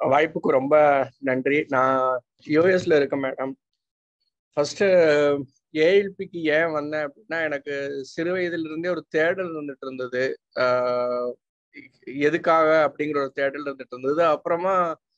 வாய்ப்புக்கு ரொம்ப நன்றி நான் யூஎஸ்ல இருக்கேன் மேடம் ஃபர்ஸ்ட் ஏஎல்பிக்கு ஏன் வந்தேன் அப்படின்னா எனக்கு சிறு வயதுல இருந்தே ஒரு தேடல் இருந்துட்டு இருந்தது ஆஹ் எதுக்காக அப்படிங்கிற ஒரு தேடல் இருந்துட்டு இருந்தது அப்புறமா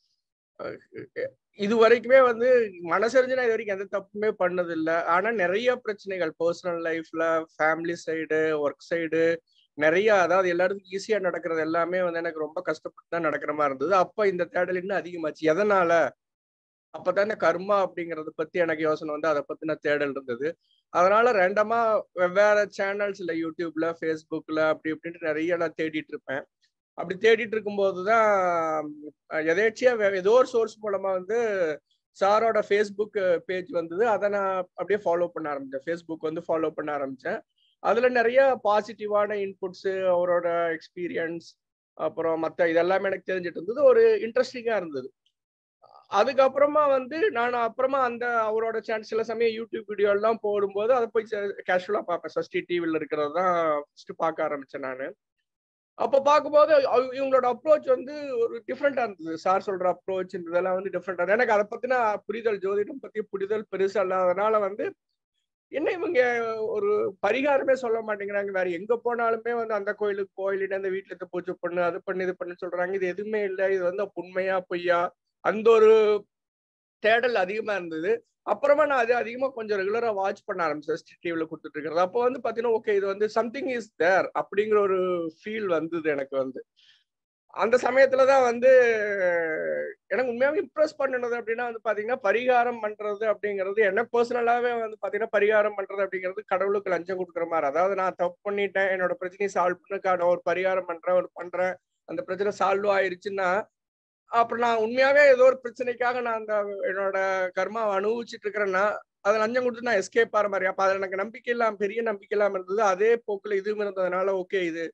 இது வரைக்குமே வந்து மனசறிஞ்சு நான் இது வரைக்கும் எந்த தப்புமே பண்ணதில்லை ஆனா நிறைய பிரச்சனைகள் பர்சனல் லைஃப்ல ஃபேமிலி சைடு ஒர்க் சைடு நிறைய அதாவது எல்லாருக்கும் ஈஸியா நடக்கிறது எல்லாமே வந்து எனக்கு ரொம்ப கஷ்டப்பட்டு தான் நடக்கிற மாதிரி இருந்தது அப்ப இந்த தேடல் இன்னும் அதிகமாச்சு எதனால அப்பதான் இந்த கர்மா அப்படிங்கறத பத்தி எனக்கு யோசனை வந்து அதை பத்தின தேடல் இருந்தது அதனால ரெண்டமா வெவ்வேறு சேனல்ஸ்ல யூடியூப்ல ஃபேஸ்புக்ல அப்படி இப்படின்ட்டு நிறைய நான் தேடிட்டு இருப்பேன் அப்படி தேடிட்டு இருக்கும்போது தான் எதேச்சியா ஏதோ ஒரு சோர்ஸ் மூலமா வந்து சாரோட ஃபேஸ்புக் பேஜ் வந்தது அதை நான் அப்படியே ஃபாலோ பண்ண ஆரம்பிச்சேன் ஃபேஸ்புக் வந்து ஃபாலோ பண்ண ஆரம்பிச்சேன் அதுல நிறைய பாசிட்டிவான இன்புட்ஸ் அவரோட எக்ஸ்பீரியன்ஸ் அப்புறம் மற்ற இதெல்லாமே எனக்கு தெரிஞ்சிட்டு இருந்தது ஒரு இன்ட்ரெஸ்டிங்கா இருந்தது அதுக்கப்புறமா வந்து நான் அப்புறமா அந்த அவரோட சேனல் சில சமயம் யூடியூப் வீடியோ எல்லாம் போடும்போது அதை போய் கேஷுவலா பார்ப்பேன் சஷ்டி டிவியில் இருக்கிறது தான் ஃபர்ஸ்ட் பார்க்க ஆரம்பிச்சேன் நான் அப்போ பார்க்கும்போது இவங்களோட அப்ரோச் வந்து ஒரு டிஃப்ரெண்டா இருந்தது சார் சொல்ற அப்ரோச் இதெல்லாம் வந்து டிஃப்ரெண்டா எனக்கு அதை பத்தின புரிதல் ஜோதிடம் பத்தி புரிதல் பெருசா இல்லாதனால வந்து என்ன இவங்க ஒரு பரிகாரமே சொல்ல மாட்டேங்கிறாங்க வேற எங்க போனாலுமே வந்து அந்த கோயிலுக்கு கோயிலிட்டு அந்த வீட்டுல இருந்து பூஜை பண்ணு அது பண்ணு இது பண்ணு சொல்றாங்க இது எதுவுமே இல்லை இது வந்து உண்மையா பொய்யா அந்த ஒரு தேடல் அதிகமா இருந்தது அப்புறமா நான் அது அதிகமா கொஞ்சம் ரெகுலரா வாட்ச் பண்ண ஆரம்பிச்சேன் டிவில கொடுத்துட்டு இருக்கிறது அப்போ வந்து பாத்தீங்கன்னா ஓகே இது வந்து சம்திங் இஸ் தேர் அப்படிங்கிற ஒரு ஃபீல் வந்தது எனக்கு வந்து அந்த சமயத்துலதான் வந்து எனக்கு உண்மையாவே இம்ப்ரெஸ் பண்ணினது அப்படின்னா வந்து பாத்தீங்கன்னா பரிகாரம் பண்றது அப்படிங்கிறது எனக்கு பர்சனலாவே வந்து பாத்தீங்கன்னா பரிகாரம் பண்றது அப்படிங்கிறது கடவுளுக்கு லஞ்சம் கொடுக்குற மாதிரி அதாவது நான் தப்பு பண்ணிட்டேன் என்னோட பிரச்சனையை சால்வ் பண்ணக்கான ஒரு பரிகாரம் பண்றேன் ஒரு பண்றேன் அந்த பிரச்சனை சால்வ் ஆயிருச்சுன்னா அப்புறம் நான் உண்மையாவே ஏதோ ஒரு பிரச்சனைக்காக நான் அந்த என்னோட கர்மாவை அனுபவிச்சுட்டு இருக்கிறேன்னா அதை லஞ்சம் கொடுத்து நான் எஸ்கேப் ஆகிற மாதிரி அப்ப அதில் எனக்கு நம்பிக்கை இல்லாம பெரிய நம்பிக்கை இல்லாம இருந்தது அதே போக்குல இதுவும் இருந்ததுனால ஓகே இது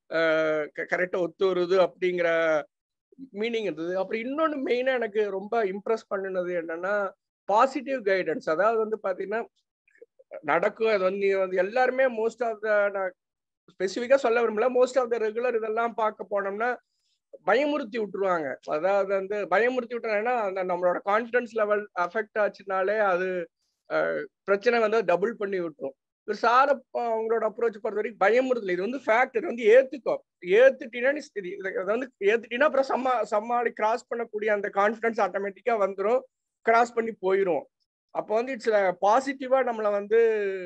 கரெக்டா ஒத்து வருது அப்படிங்கிற மீனிங் இருந்தது அப்புறம் இன்னொன்று மெயினா எனக்கு ரொம்ப இம்ப்ரெஸ் பண்ணினது என்னன்னா பாசிட்டிவ் கைடன்ஸ் அதாவது வந்து பாத்தீங்கன்னா நடக்கும் அது வந்து வந்து எல்லாருமே மோஸ்ட் ஆஃப் த நான் ஸ்பெசிஃபிக்கா சொல்ல விரும்பல மோஸ்ட் ஆஃப் த ரெகுலர் இதெல்லாம் பார்க்க போனோம்னா பயமுறுத்தி விட்டுருவாங்க அதாவது வந்து பயமுறுத்தி விட்டுறாங்கன்னா அந்த நம்மளோட கான்ஃபிடன்ஸ் லெவல் அஃபெக்ட் ஆச்சுனாலே அது பிரச்சனை வந்து டபுள் பண்ணி விட்டுரும் ஒரு சார அவங்களோட அப்ரோச் பொறுத்த வரைக்கும் பயமுறுத்தல இது வந்து ஃபேக்ட் இது வந்து ஏத்துக்கோ ஏத்துட்டீங்கன்னா இதை வந்து ஏத்துட்டீங்கன்னா அப்புறம் சம்மா சமாளி கிராஸ் பண்ணக்கூடிய அந்த கான்ஃபிடன்ஸ் ஆட்டோமேட்டிக்கா வந்துடும் கிராஸ் பண்ணி போயிடும் அப்போ வந்து இட்ஸ் பாசிட்டிவா நம்மளை வந்து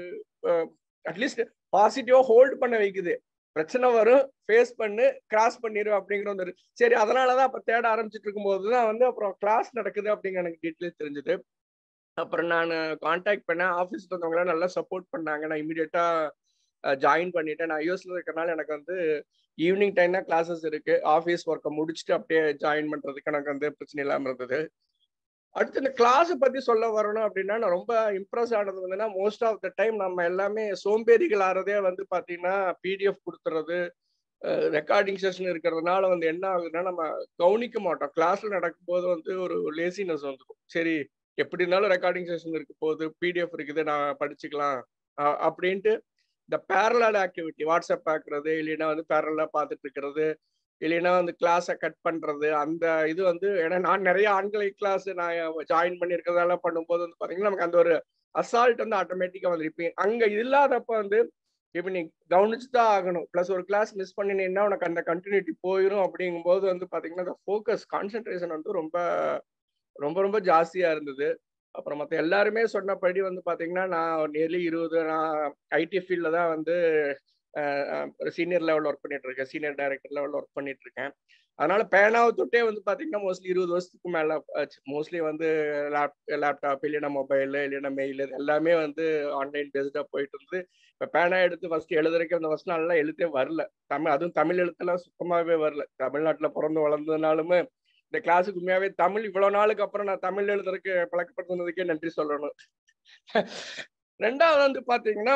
அட்லீஸ்ட் பாசிட்டிவா ஹோல்ட் பண்ண வைக்குது பிரச்சனை வரும் ஃபேஸ் பண்ணு கிராஸ் பண்ணிடு அப்படிங்கிற ஒரு சரி அதனாலதான் அப்ப தேட ஆரம்பிச்சுட்டு இருக்கும்போது தான் வந்து அப்புறம் கிளாஸ் நடக்குது அப்படிங்கிற எனக்கு டீட்டெயில்ஸ் தெரிஞ்சது அப்புறம் நான் கான்டாக்ட் பண்ணேன் ஆஃபீஸ்ல இருந்தவங்களாம் நல்லா சப்போர்ட் பண்ணாங்க நான் இமீடியட்டா ஜாயின் பண்ணிட்டேன் நான் யூஎஸ்ல இருக்கிறனால எனக்கு வந்து ஈவினிங் டைம் தான் கிளாஸஸ் இருக்கு ஆஃபீஸ் ஒர்க்கை முடிச்சுட்டு அப்படியே ஜாயின் பண்றதுக்கு எனக்கு வந்து பிரச்சனை இல்லாமல் இருந்தது அடுத்து இந்த கிளாஸை பத்தி சொல்ல வரணும் அப்படின்னா நான் ரொம்ப இம்ப்ரெஸ் ஆனது வந்துன்னா மோஸ்ட் ஆஃப் த டைம் நம்ம எல்லாமே சோம்பேறிகள் ஆறதே வந்து பாத்தீங்கன்னா பிடிஎஃப் கொடுத்துறது ரெக்கார்டிங் செஷன் இருக்கிறதுனால வந்து என்ன ஆகுதுன்னா நம்ம கவனிக்க மாட்டோம் கிளாஸ்ல நடக்கும்போது வந்து ஒரு லேசினஸ் வந்துடும் சரி எப்படி இருந்தாலும் ரெக்கார்டிங் செஷன் இருக்கு போகுது பிடிஎஃப் இருக்குது நான் படிச்சுக்கலாம் அப்படின்ட்டு இந்த பேரலால் ஆக்டிவிட்டி வாட்ஸ்அப் பார்க்கறது இல்லைன்னா வந்து பேரலாக பார்த்துட்டு இருக்கிறது இல்லைன்னா வந்து கிளாஸை கட் பண்றது அந்த இது வந்து ஏன்னா நான் நிறைய ஆண்களை கிளாஸ் நான் ஜாயின் பண்ணியிருக்கிறதெல்லாம் பண்ணும்போது வந்து பார்த்தீங்கன்னா நமக்கு அந்த ஒரு அசால்ட் வந்து ஆட்டோமேட்டிக்காக வந்து இப்போ அங்கே இல்லாதப்ப வந்து இப்போ நீ கவனிச்சு தான் ஆகணும் ப்ளஸ் ஒரு கிளாஸ் மிஸ் பண்ணினீங்கன்னா உனக்கு அந்த கண்டினியூட்டி போயிடும் அப்படிங்கும்போது வந்து பார்த்தீங்கன்னா அந்த ஃபோக்கஸ் கான்சென்ட்ரேஷன் வந்து ரொம்ப ரொம்ப ரொம்ப ஜாஸ்தியாக இருந்தது அப்புறம் மற்ற எல்லாருமே சொன்னபடி வந்து பார்த்தீங்கன்னா நான் நியர்லி இருபது நான் ஐடி ஃபீல்டில் தான் வந்து சீனியர் லெவலில் ஒர்க் பண்ணிட்டு இருக்கேன் சீனியர் டைரக்டர் லெவலில் ஒர்க் பண்ணிட்டு இருக்கேன் அதனால பேனாவை தொட்டே வந்து பார்த்தீங்கன்னா மோஸ்ட்லி இருபது வருஷத்துக்கு மேலே மோஸ்ட்லி வந்து லேப் லேப்டாப் இல்லைன்னா மொபைல் இல்லைன்னா மெயில் எல்லாமே வந்து ஆன்லைன் பேஸ்டாக போயிட்டு இருந்தது இப்போ பேனா எடுத்து ஃபர்ஸ்ட் எழுதுறதுக்கு அந்த ஃபர்ஸ்ட் நாள்லாம் எழுத்தே வரல தமிழ் அதுவும் தமிழ் எழுத்தெல்லாம் சுத்தமாகவே வரல தமிழ்நாட்டில் பிறந்து வளர்ந்ததுனாலுமே இந்த கிளாஸுக்கு உண்மையாவே தமிழ் இவ்வளவு நாளுக்கு அப்புறம் நான் தமிழ் எழுதுறதுக்கு பழக்கப்படுத்துனதுக்கே நன்றி சொல்லணும் ரெண்டாவது வந்து பாத்தீங்கன்னா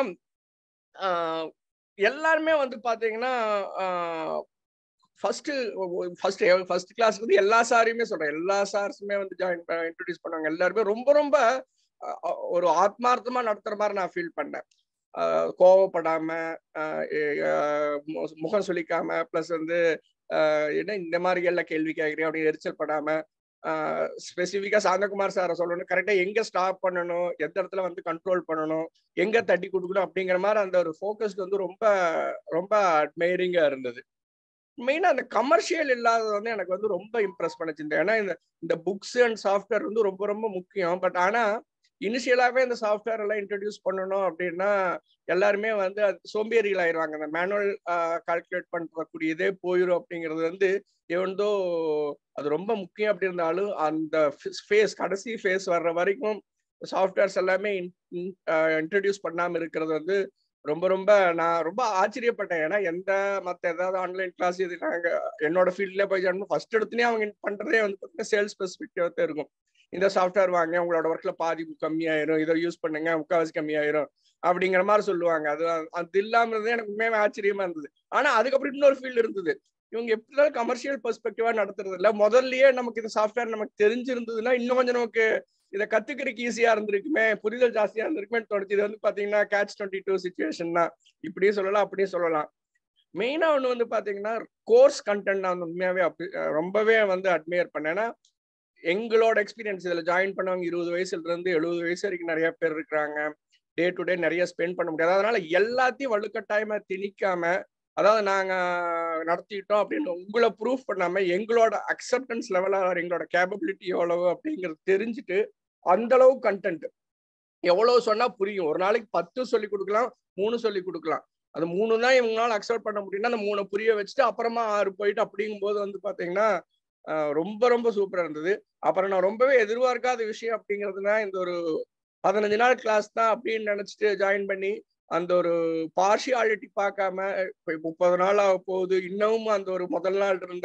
எல்லாருமே வந்து பாத்தீங்கன்னா ஃபர்ஸ்ட் ஃபர்ஸ்ட் ஃபர்ஸ்ட் கிளாஸ் வந்து எல்லா சாரையுமே சொல்றேன் எல்லா சார்ஸுமே வந்து ஜாயின் இன்ட்ரடியூஸ் பண்ணாங்க எல்லாருமே ரொம்ப ரொம்ப ஒரு ஆத்மார்த்தமா நடத்துற மாதிரி நான் ஃபீல் பண்ணேன் கோவப்படாம முகம் சொல்லிக்காம பிளஸ் வந்து என்ன இந்த மாதிரி எல்லாம் கேள்வி கேட்குறேன் அப்படின்னு எரிச்சல் படாம ஸ்பெசிஃபிக்கா சாந்தகுமார் சாரை சொல்லணும் கரெக்டா எங்க ஸ்டாப் பண்ணணும் எந்த இடத்துல வந்து கண்ட்ரோல் பண்ணணும் எங்க தட்டி கொடுக்கணும் அப்படிங்கிற மாதிரி அந்த ஒரு ஃபோக்கஸ்ட் வந்து ரொம்ப ரொம்ப அட்மைரிங்கா இருந்தது மெயினா அந்த கமர்ஷியல் இல்லாதது வந்து எனக்கு வந்து ரொம்ப இம்ப்ரெஸ் பண்ணுச்சு இந்த ஏன்னா இந்த இந்த புக்ஸ் அண்ட் சாஃப்ட்வேர் வந்து ரொம்ப ரொம்ப முக்கியம் பட் ஆனா இனிஷியலாவே இந்த சாஃப்ட்வேர் எல்லாம் இன்ட்ரடியூஸ் பண்ணணும் அப்படின்னா எல்லாருமே வந்து அது சோம்பேறிகள் ஆயிடுவாங்க அந்த மேனுவல் கால்குலேட் பண்றக்கூடியதே போயிடும் அப்படிங்கிறது வந்து எவன்தோ அது ரொம்ப முக்கியம் அப்படி இருந்தாலும் அந்த ஃபேஸ் கடைசி ஃபேஸ் வர்ற வரைக்கும் சாஃப்ட்வேர்ஸ் எல்லாமே இன்ட்ரடியூஸ் பண்ணாம இருக்கிறது வந்து ரொம்ப ரொம்ப நான் ரொம்ப ஆச்சரியப்பட்டேன் ஏன்னா எந்த மற்ற ஏதாவது ஆன்லைன் கிளாஸ் இது நாங்க என்னோட ஃபீல்ட்ல போய் ஜாயின் ஃபர்ஸ்ட் எடுத்துனே அவங்க பண்றதே வந்து பார்த்தீங்கன்னா சேல்ஸ் ஸ்பெசிஃபிக்காக இருக்கும் இந்த சாஃப்ட்வேர் வாங்க உங்களோட ஒர்க்ல பாதி கம்மியாயிரும் இதை யூஸ் பண்ணுங்க முக்கால்வாசி கம்மியாயிரும் அப்படிங்கிற மாதிரி சொல்லுவாங்க அது அது இல்லாம இருந்தது எனக்கு உண்மையாவே ஆச்சரியமா இருந்தது ஆனா அதுக்கப்புறம் இன்னொரு ஃபீல்டு இருந்தது இவங்க எப்படினாலும் கமர்ஷியல் பெர்ஸ்பெக்டிவா நடத்துறது இல்ல முதல்லயே நமக்கு இந்த சாஃப்ட்வேர் நமக்கு தெரிஞ்சிருந்ததுன்னா இன்னும் கொஞ்சம் நமக்கு இதை கத்துக்கிறதுக்கு ஈஸியா இருந்திருக்குமே புரிதல் ஜாஸ்தியா இருந்திருக்குமே தோணுச்சு இது வந்து பாத்தீங்கன்னா கேட்ச் டுவெண்ட்டி டூ சுச்சுவேஷன் தான் இப்படியும் சொல்லலாம் அப்படியும் சொல்லலாம் மெயினா ஒண்ணு வந்து பாத்தீங்கன்னா கோர்ஸ் கண்டென்ட் நான் உண்மையாவே அப்படி ரொம்பவே வந்து அட்மையர் பண்ணேன் எங்களோட எக்ஸ்பீரியன்ஸ் இதுல ஜாயின் பண்ணவங்க இருபது வயசுல இருந்து எழுபது வயசு வரைக்கும் நிறைய பேர் இருக்கிறாங்க டே டு டே நிறைய ஸ்பெண்ட் பண்ண முடியாது அதனால எல்லாத்தையும் வலுக்கட்டாயமா திணிக்காம அதாவது நாங்க நடத்திட்டோம் அப்படின்னு உங்களை ப்ரூஃப் பண்ணாம எங்களோட அக்செப்டன்ஸ் லெவலா எங்களோட கேப்பபிலிட்டி எவ்வளவு அப்படிங்கிறது தெரிஞ்சுட்டு அந்த அளவு கண்டென்ட் எவ்வளவு சொன்னா புரியும் ஒரு நாளைக்கு பத்து சொல்லி கொடுக்கலாம் மூணு சொல்லி கொடுக்கலாம் அது மூணு தான் இவங்களால அக்செப்ட் பண்ண முடியும்னா அந்த மூணு புரிய வச்சுட்டு அப்புறமா ஆறு போயிட்டு அப்படிங்கும்போது வந்து பாத்தீங்கன்னா ரொம்ப ரொம்ப சூப்பரா இருந்தது அப்புறம் நான் ரொம்பவே எதிர்பார்க்காத விஷயம் அப்படிங்கிறதுனா இந்த ஒரு பதினஞ்சு நாள் கிளாஸ் தான் அப்படின்னு நினைச்சிட்டு ஜாயின் பண்ணி அந்த ஒரு பார்ஷியாலிட்டி பார்க்காம இப்போ முப்பது நாள் ஆக போகுது இன்னமும் அந்த ஒரு முதல் நாள் இருந்த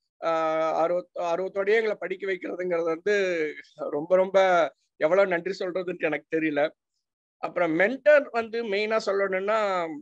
அறுபத் அறுபத்தோடய எங்களை படிக்க வைக்கிறதுங்கிறது வந்து ரொம்ப ரொம்ப எவ்வளவு நன்றி சொல்றதுன்ட்டு எனக்கு தெரியல அப்புறம் மென்டர் வந்து மெயினா சொல்லணும்னா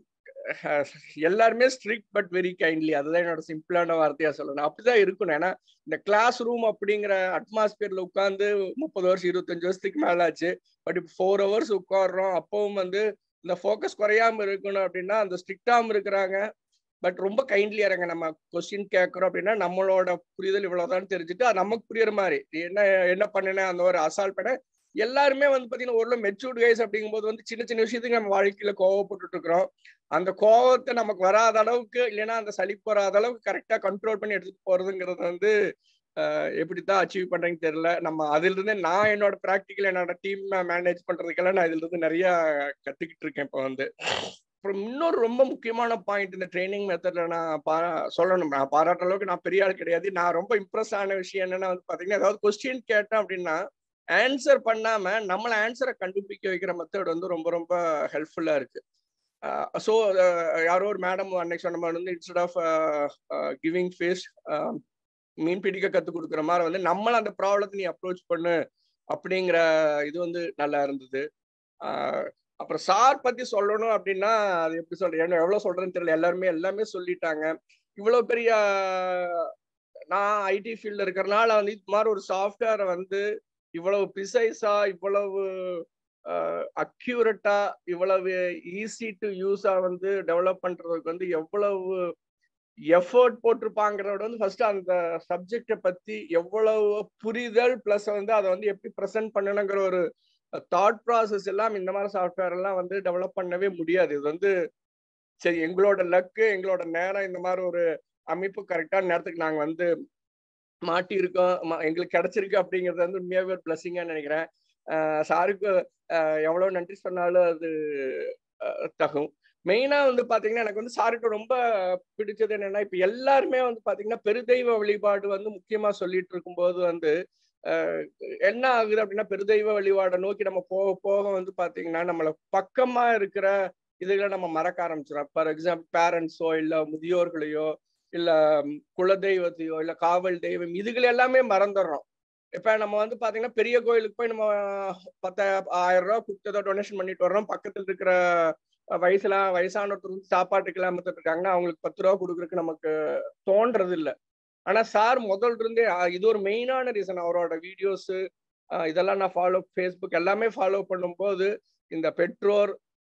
எல்லாருமே ஸ்ட்ரிக்ட் பட் வெரி கைண்ட்லி அதுதான் என்னோட சிம்பிளான வார்த்தையா சொல்லணும் அப்படிதான் இருக்கணும் ஏன்னா இந்த கிளாஸ் ரூம் அப்படிங்கிற அட்மாஸ்பியர்ல உட்காந்து முப்பது வருஷம் இருபத்தஞ்சு வருஷத்துக்கு மேல ஆச்சு பட் இப்போ ஃபோர் ஹவர்ஸ் உட்காடுறோம் அப்பவும் வந்து இந்த ஃபோக்கஸ் குறையாம இருக்கணும் அப்படின்னா அந்த ஸ்ட்ரிக்டாம இருக்கிறாங்க பட் ரொம்ப கைண்ட்லியா இருங்க நம்ம கொஸ்டின் கேட்கறோம் அப்படின்னா நம்மளோட புரிதல் இவ்வளவுதான் தெரிஞ்சுட்டு அது நமக்கு புரியுற மாதிரி என்ன என்ன பண்ணினேன் அந்த ஒரு அசால்ட் பண்ண எல்லாருமே வந்து பாத்தீங்கன்னா ஒரு மெச்சூர்டு கைஸ் அப்படிங்கும்போது வந்து சின்ன சின்ன விஷயத்துக்கு நம்ம வாழ்க்கையில கோவப்பட்டு இருக்கிறோம் அந்த கோவத்தை நமக்கு வராத அளவுக்கு இல்லைன்னா அந்த சளிப்பு வராத அளவுக்கு கரெக்டா கண்ட்ரோல் பண்ணி எடுத்துட்டு போறதுங்கிறது வந்து எப்படித்தான் அச்சீவ் பண்றேன்னு தெரியல நம்ம அதுல இருந்து நான் என்னோட ப்ராக்டிக்கல் என்னோட டீம் மேனேஜ் பண்றதுக்கெல்லாம் நான் இதுல இருந்து நிறைய கத்துக்கிட்டு இருக்கேன் இப்போ வந்து அப்புறம் இன்னொரு ரொம்ப முக்கியமான பாயிண்ட் இந்த ட்ரைனிங் மெத்தட்ல நான் பா சொல்லணும் நான் பாராட்டுற அளவுக்கு நான் பெரிய ஆள் கிடையாது நான் ரொம்ப இம்ப்ரெஸ் ஆன விஷயம் என்னன்னா வந்து பாத்தீங்கன்னா ஏதாவது கொஸ்டின் கேட்டேன் அப்படின்னா ஆன்சர் பண்ணாம நம்மள ஆன்சரை கண்டுபிடிக்க வைக்கிற மெத்தட் வந்து ரொம்ப ரொம்ப ஹெல்ப்ஃபுல்லா இருக்கு ஸோ யாரோ ஒரு மேடம் அன்னைக்கு சொன்ன மாதிரி வந்து இன்ஸ்டெட் ஆஃப் கிவிங் ஃபேஸ் மீன் பிடிக்க கற்றுக் கொடுக்குற மாதிரி வந்து நம்மள அந்த ப்ராப்ளத்தை நீ அப்ரோச் பண்ணு அப்படிங்கிற இது வந்து நல்லா இருந்தது அப்புறம் சார் பத்தி சொல்லணும் அப்படின்னா அது எப்படி சொல்றேன் என்ன எவ்வளவு சொல்றேன்னு தெரியல எல்லாருமே எல்லாமே சொல்லிட்டாங்க இவ்வளவு பெரிய நான் ஐடி ஃபீல்ட்ல இருக்கிறனால வந்து இது மாதிரி ஒரு சாஃப்ட்வேரை வந்து இவ்வளவு ப்ரிசைஸா இவ்வளவு அக்யூரட்டா இவ்வளவு ஈஸி டு யூஸா வந்து டெவலப் பண்றதுக்கு வந்து எவ்வளவு எஃபர்ட் போட்டிருப்பாங்கிறத வந்து ஃபர்ஸ்ட் அந்த சப்ஜெக்டை பத்தி எவ்வளவு புரிதல் பிளஸ் வந்து அதை வந்து எப்படி ப்ரெசென்ட் பண்ணணுங்கிற ஒரு தாட் ப்ராசஸ் எல்லாம் இந்த மாதிரி சாஃப்ட்வேர் எல்லாம் வந்து டெவலப் பண்ணவே முடியாது இது வந்து சரி எங்களோட லக்கு எங்களோட நேரம் இந்த மாதிரி ஒரு அமைப்பு கரெக்டான நேரத்துக்கு நாங்கள் வந்து மாட்டி இருக்கோம் எங்களுக்கு கிடைச்சிருக்கு அப்படிங்கிறது வந்து உண்மையாவே ஒரு பிளஸிங்கா நினைக்கிறேன் சாருக்கு எவ்வளவு நன்றி சொன்னாலும் அது தகும் மெயினா வந்து பாத்தீங்கன்னா எனக்கு வந்து சாருக்கு ரொம்ப பிடிச்சது என்னன்னா இப்ப எல்லாருமே வந்து பாத்தீங்கன்னா பெருதெய்வ வழிபாடு வந்து முக்கியமா சொல்லிட்டு இருக்கும்போது வந்து என்ன ஆகுது அப்படின்னா பெருதெய்வ வழிபாடை நோக்கி நம்ம போக போக வந்து பாத்தீங்கன்னா நம்மள பக்கமா இருக்கிற இதுகளை நம்ம மறக்க ஆரம்பிச்சிடும் ஃபார் எக்ஸாம்பிள் பேரண்ட்ஸோ இல்ல முதியோர்களையோ இல்ல குலதெய்வத்தையோ இல்ல காவல் தெய்வம் இதுகள் எல்லாமே மறந்துடுறோம் இப்ப நம்ம வந்து பாத்தீங்கன்னா பெரிய கோயிலுக்கு போய் நம்ம பத்த ஆயிரம் ரூபாய் கொடுத்ததோ டொனேஷன் பண்ணிட்டு வர்றோம் பக்கத்துல இருக்கிற வயசுல வயசானவர்கள் வந்து சாப்பாட்டுக்கு எல்லாம் இருக்காங்கன்னா அவங்களுக்கு பத்து ரூபா கொடுக்குறதுக்கு நமக்கு தோன்றது இல்லை ஆனா சார் முதல்ல இருந்தே இது ஒரு மெயினான ரீசன் அவரோட வீடியோஸ் இதெல்லாம் நான் ஃபாலோ ஃபேஸ்புக் எல்லாமே ஃபாலோ பண்ணும்போது இந்த பெற்றோர்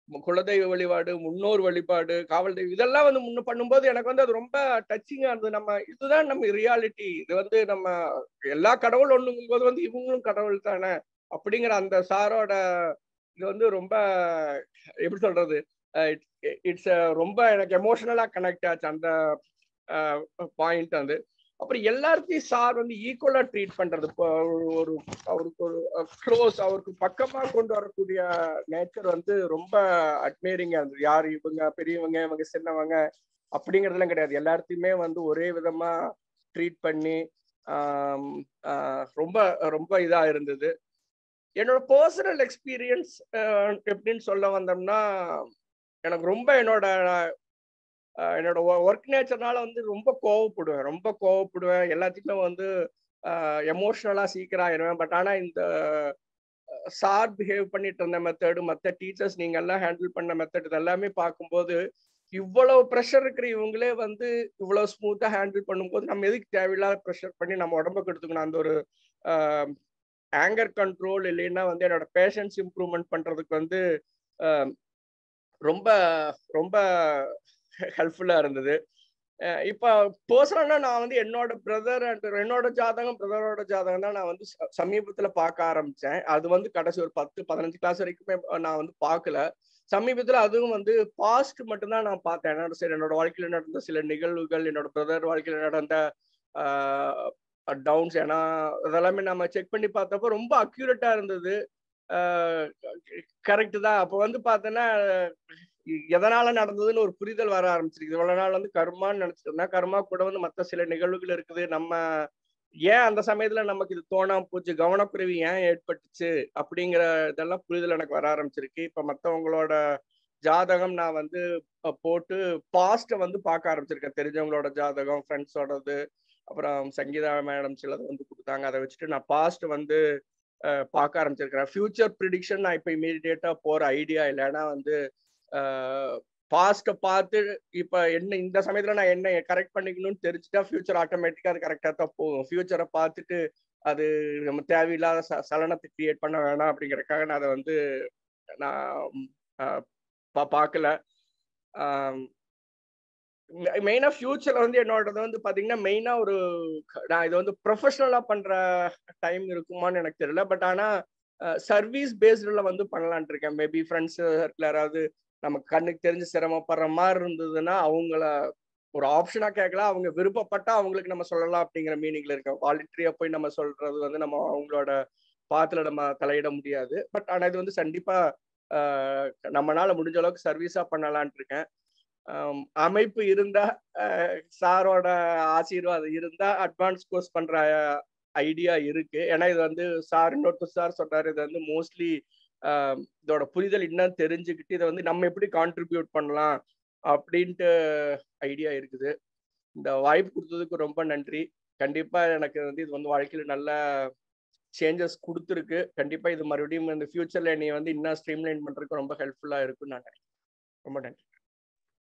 குலதெய்வ வழிபாடு முன்னோர் வழிபாடு காவல் தெய்வம் இதெல்லாம் வந்து முன்ன பண்ணும்போது எனக்கு வந்து அது ரொம்ப டச்சிங்கா இருந்தது நம்ம இதுதான் நம்ம ரியாலிட்டி இது வந்து நம்ம எல்லா கடவுள் ஒண்ணுங்கும் போது வந்து இவங்களும் கடவுள் தானே அப்படிங்கிற அந்த சாரோட இது வந்து ரொம்ப எப்படி சொல்றது இட்ஸ் ரொம்ப எனக்கு எமோஷனலா கனெக்ட் ஆச்சு அந்த பாயிண்ட் வந்து அப்புறம் எல்லாத்தையும் சார் வந்து ஈக்குவலா ட்ரீட் பண்றது இப்போ ஒரு அவருக்கு ஒரு க்ளோஸ் அவருக்கு பக்கமா கொண்டு வரக்கூடிய நேச்சர் வந்து ரொம்ப அட்மைரிங்கா இருந்தது யார் இவங்க பெரியவங்க இவங்க சின்னவங்க அப்படிங்கறதுலாம் கிடையாது எல்லாத்தையுமே வந்து ஒரே விதமா ட்ரீட் பண்ணி ரொம்ப ரொம்ப இதா இருந்தது என்னோட பர்சனல் எக்ஸ்பீரியன்ஸ் எப்படின்னு சொல்ல வந்தோம்னா எனக்கு ரொம்ப என்னோட என்னோட ஒர்க் நேச்சர்னால வந்து ரொம்ப கோவப்படுவேன் ரொம்ப கோவப்படுவேன் எல்லாத்துக்குமே வந்து எமோஷ்னலா சீக்கிரம் ஆயிடுவேன் பட் ஆனா இந்த சார் பிஹேவ் பண்ணிட்டு இருந்த மெத்தடு மற்ற டீச்சர்ஸ் நீங்க எல்லாம் ஹேண்டில் பண்ண மெத்தட் இதெல்லாமே பார்க்கும்போது இவ்வளவு ப்ரெஷர் இருக்கிற இவங்களே வந்து இவ்வளவு ஸ்மூத்தா ஹேண்டில் பண்ணும்போது நம்ம எதுக்கு தேவையில்லாத ப்ரெஷர் பண்ணி நம்ம உடம்புக்கு எடுத்துக்கணும் அந்த ஒரு ஆங்கர் கண்ட்ரோல் இல்லைன்னா வந்து என்னோட பேஷன்ஸ் இம்ப்ரூவ்மெண்ட் பண்றதுக்கு வந்து ரொம்ப ரொம்ப ஹெல்ப்ஃபுல்லா இருந்தது இப்போ பர்சனலா நான் வந்து என்னோட பிரதர் அண்ட் என்னோட ஜாதகம் பிரதரோட ஜாதகம் தான் நான் வந்து சமீபத்துல பார்க்க ஆரம்பிச்சேன் அது வந்து கடைசி ஒரு பத்து பதினஞ்சு கிளாஸ் வரைக்குமே நான் வந்து பார்க்கல சமீபத்துல அதுவும் வந்து பாஸ்ட் மட்டும்தான் நான் பார்த்தேன் என்னோட சரி என்னோட வாழ்க்கையில நடந்த சில நிகழ்வுகள் என்னோட பிரதர் வாழ்க்கையில நடந்த டவுன்ஸ் ஏன்னா அதெல்லாமே நம்ம செக் பண்ணி பார்த்தப்போ ரொம்ப அக்யூரேட்டா இருந்தது கரெக்ட் தான் அப்போ வந்து பார்த்தோன்னா எதனால நடந்ததுன்னு ஒரு புரிதல் வர ஆரம்பிச்சிருக்கு இவ்வளவு நாள் வந்து கர்மான்னு நினைச்சிட்டு இருந்தா கர்மா கூட வந்து மற்ற சில நிகழ்வுகள் இருக்குது நம்ம ஏன் அந்த சமயத்துல நமக்கு இது தோணாம போச்சு கவனக்குறைவு ஏன் ஏற்பட்டுச்சு அப்படிங்கிற இதெல்லாம் புரிதல் எனக்கு வர ஆரம்பிச்சிருக்கு இப்ப மற்றவங்களோட ஜாதகம் நான் வந்து போட்டு பாஸ்ட வந்து பார்க்க ஆரம்பிச்சிருக்கேன் தெரிஞ்சவங்களோட ஜாதகம் ஃப்ரெண்ட்ஸோடது அப்புறம் சங்கீதா மேடம் சிலது வந்து கொடுத்தாங்க அதை வச்சுட்டு நான் பாஸ்ட் வந்து பார்க்க ஆரம்பிச்சிருக்கிறேன் ஃபியூச்சர் ப்ரிடிக்ஷன் நான் இப்போ இமீடியட்டா போற ஐடியா இல்லைன்னா வந்து பாஸ்ட்டை பார்த்து இப்போ என்ன இந்த சமயத்தில் நான் என்ன கரெக்ட் பண்ணிக்கணும்னு தெரிஞ்சுட்டா ஃபியூச்சர் ஆட்டோமேட்டிக்காக அது கரெக்டாக தான் போகும் ஃபியூச்சரை பார்த்துட்டு அது நம்ம தேவையில்லாத ச சலனத்தை கிரியேட் பண்ண வேணாம் அப்படிங்கறக்காக நான் அதை வந்து நான் பா பார்க்கல மெயினாக ஃபியூச்சரில் வந்து என்னோடது வந்து பார்த்தீங்கன்னா மெயினாக ஒரு நான் இது வந்து ப்ரொஃபஷனலாக பண்ணுற டைம் இருக்குமான்னு எனக்கு தெரியல பட் ஆனால் சர்வீஸ் பேஸ்டில் வந்து பண்ணலான் இருக்கேன் மேபி ஃப்ரெண்ட்ஸ் சர்க்கிள் யாராவது நமக்கு கண்ணுக்கு தெரிஞ்சு சிரமப்படுற மாதிரி இருந்ததுன்னா அவங்கள ஒரு ஆப்ஷனா கேட்கலாம் அவங்க விருப்பப்பட்டா அவங்களுக்கு நம்ம சொல்லலாம் அப்படிங்கிற மீனிங்ல இருக்க வாலண்டரியா போய் நம்ம சொல்றது வந்து நம்ம அவங்களோட பாத்துல நம்ம தலையிட முடியாது பட் ஆனா இது வந்து கண்டிப்பா நம்மளால முடிஞ்ச அளவுக்கு சர்வீஸா பண்ணலான் இருக்கேன் அமைப்பு இருந்தா சாரோட ஆசீர்வாதம் இருந்தா அட்வான்ஸ் கோர்ஸ் பண்ற ஐடியா இருக்கு ஏன்னா இது வந்து சார் இன்னொருத்தர் சார் சொன்னார் இது வந்து மோஸ்ட்லி இதோட புரிதல் இன்னும் தெரிஞ்சுக்கிட்டு இதை வந்து நம்ம எப்படி கான்ட்ரிபியூட் பண்ணலாம் அப்படின்ட்டு ஐடியா இருக்குது இந்த வாய்ப்பு கொடுத்ததுக்கு ரொம்ப நன்றி கண்டிப்பா எனக்கு வந்து இது வந்து வாழ்க்கையில நல்ல சேஞ்சஸ் கொடுத்துருக்கு கண்டிப்பா இது மறுபடியும் இந்த ஃபியூச்சர்ல நீ வந்து இன்னும் ஸ்ட்ரீம்லைன் பண்றதுக்கு ரொம்ப ஹெல்ப்ஃபுல்லா இருக்கும்னு நான் நினைக்கிறேன் ரொம்ப நன்றி